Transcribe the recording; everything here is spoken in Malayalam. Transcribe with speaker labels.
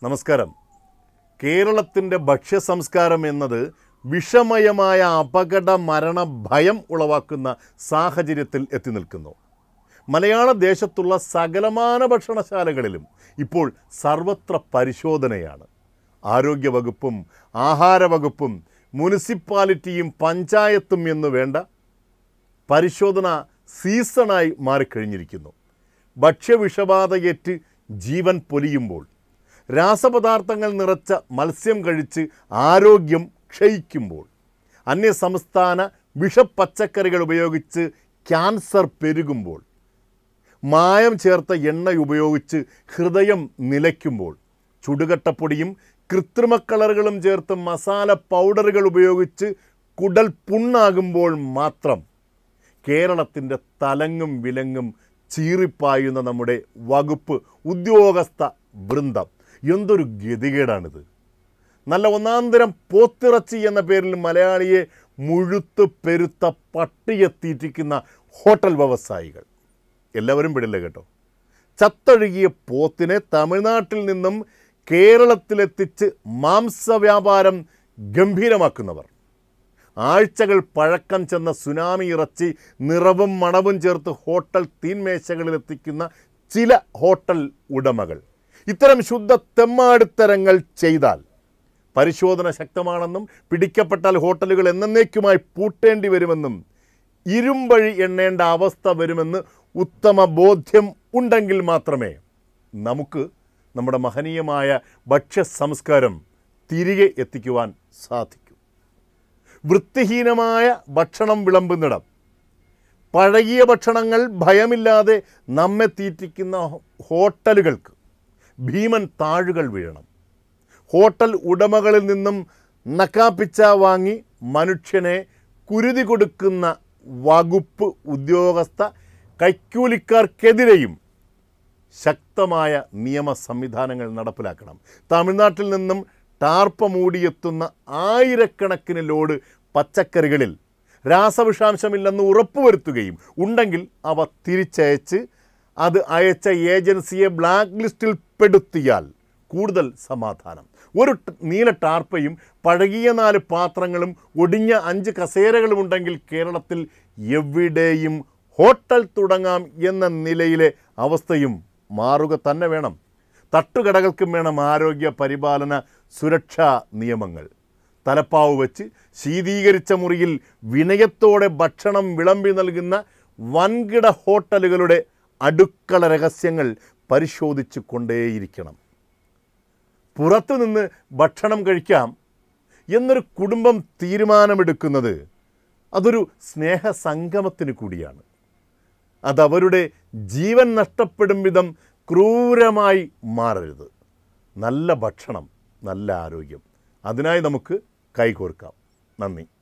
Speaker 1: നമസ്കാരം കേരളത്തിൻ്റെ ഭക്ഷ്യ സംസ്കാരം എന്നത് വിഷമയമായ അപകട മരണ ഭയം ഉളവാക്കുന്ന സാഹചര്യത്തിൽ എത്തി നിൽക്കുന്നു മലയാള ദേശത്തുള്ള സകലമാന ഭക്ഷണശാലകളിലും ഇപ്പോൾ സർവത്ര പരിശോധനയാണ് ആരോഗ്യവകുപ്പും ആഹാരവകുപ്പും മുനിസിപ്പാലിറ്റിയും പഞ്ചായത്തും എന്നു വേണ്ട പരിശോധന സീസണായി മാറിക്കഴിഞ്ഞിരിക്കുന്നു ഭക്ഷ്യവിഷബാധയേറ്റ് ജീവൻ പൊലിയുമ്പോൾ രാസപദാർത്ഥങ്ങൾ നിറച്ച മത്സ്യം കഴിച്ച് ആരോഗ്യം ക്ഷയിക്കുമ്പോൾ അന്യസംസ്ഥാന വിഷപ്പച്ചക്കറികൾ ഉപയോഗിച്ച് ക്യാൻസർ പെരുകുമ്പോൾ മായം ചേർത്ത എണ്ണ ഉപയോഗിച്ച് ഹൃദയം നിലയ്ക്കുമ്പോൾ ചുടുകട്ടപ്പൊടിയും കൃത്രിമ കളറുകളും ചേർത്ത് മസാല പൗഡറുകൾ ഉപയോഗിച്ച് കുടൽ പുണ്ണാകുമ്പോൾ മാത്രം കേരളത്തിൻ്റെ തലങ്ങും വിലങ്ങും ചീറിപ്പായുന്ന നമ്മുടെ വകുപ്പ് ഉദ്യോഗസ്ഥ വൃന്ദം എന്തൊരു ഗതികേടാണിത് നല്ല ഒന്നാന്തരം പോത്തിറച്ചി എന്ന പേരിൽ മലയാളിയെ മുഴുത്ത് പെരുത്ത പട്ടിയെ തീറ്റിക്കുന്ന ഹോട്ടൽ വ്യവസായികൾ എല്ലാവരും വിടില്ല കേട്ടോ ചത്തഴുകിയ പോത്തിനെ തമിഴ്നാട്ടിൽ നിന്നും കേരളത്തിലെത്തിച്ച് മാംസവ്യാപാരം ഗംഭീരമാക്കുന്നവർ ആഴ്ചകൾ പഴക്കം ചെന്ന സുനാമി ഇറച്ചി നിറവും മണവും ചേർത്ത് ഹോട്ടൽ തീന്മേശകളിൽ എത്തിക്കുന്ന ചില ഹോട്ടൽ ഉടമകൾ ഇത്തരം ശുദ്ധ തെമ്മാടിത്തരങ്ങൾ ചെയ്താൽ പരിശോധന ശക്തമാണെന്നും പിടിക്കപ്പെട്ടാൽ ഹോട്ടലുകൾ എന്നേക്കുമായി പൂട്ടേണ്ടി വരുമെന്നും ഇരുമ്പഴി എണ്ണേണ്ട അവസ്ഥ വരുമെന്ന് ഉത്തമ ബോധ്യം ഉണ്ടെങ്കിൽ മാത്രമേ നമുക്ക് നമ്മുടെ മഹനീയമായ ഭക്ഷ്യ സംസ്കാരം തിരികെ എത്തിക്കുവാൻ സാധിക്കൂ വൃത്തിഹീനമായ ഭക്ഷണം വിളമ്പുന്നിടം പഴകിയ ഭക്ഷണങ്ങൾ ഭയമില്ലാതെ നമ്മെ തീറ്റിക്കുന്ന ഹോട്ടലുകൾക്ക് ഭീമൻ താഴുകൾ വീഴണം ഹോട്ടൽ ഉടമകളിൽ നിന്നും നക്കാപ്പിച്ച വാങ്ങി മനുഷ്യനെ കുരുതി കൊടുക്കുന്ന വകുപ്പ് ഉദ്യോഗസ്ഥ കൈക്കൂലിക്കാർക്കെതിരെയും ശക്തമായ നിയമ സംവിധാനങ്ങൾ നടപ്പിലാക്കണം തമിഴ്നാട്ടിൽ നിന്നും ടാർപ്പ മൂടിയെത്തുന്ന ആയിരക്കണക്കിന് ലോഡ് പച്ചക്കറികളിൽ രാസവിഷാംശമില്ലെന്ന് ഉറപ്പുവരുത്തുകയും ഉണ്ടെങ്കിൽ അവ തിരിച്ചയച്ച് അത് അയച്ച ഏജൻസിയെ ബ്ലാക്ക് ലിസ്റ്റിൽ പെടുത്തിയാൽ കൂടുതൽ സമാധാനം ഒരു ട് നീല ടാർപ്പയും പഴകിയ നാല് പാത്രങ്ങളും ഒടിഞ്ഞ അഞ്ച് കസേരകളും ഉണ്ടെങ്കിൽ കേരളത്തിൽ എവിടെയും ഹോട്ടൽ തുടങ്ങാം എന്ന നിലയിലെ അവസ്ഥയും മാറുക തന്നെ വേണം തട്ടുകടകൾക്കും വേണം ആരോഗ്യ പരിപാലന സുരക്ഷാ നിയമങ്ങൾ തലപ്പാവ് വെച്ച് ശീതീകരിച്ച മുറിയിൽ വിനയത്തോടെ ഭക്ഷണം വിളമ്പി നൽകുന്ന വൻകിട ഹോട്ടലുകളുടെ അടുക്കള രഹസ്യങ്ങൾ പരിശോധിച്ചു കൊണ്ടേയിരിക്കണം പുറത്തുനിന്ന് ഭക്ഷണം കഴിക്കാം എന്നൊരു കുടുംബം തീരുമാനമെടുക്കുന്നത് അതൊരു സ്നേഹസംഗമത്തിന് കൂടിയാണ് അതവരുടെ ജീവൻ നഷ്ടപ്പെടും വിധം ക്രൂരമായി മാറരുത് നല്ല ഭക്ഷണം നല്ല ആരോഗ്യം അതിനായി നമുക്ക് കൈകോർക്കാം നന്ദി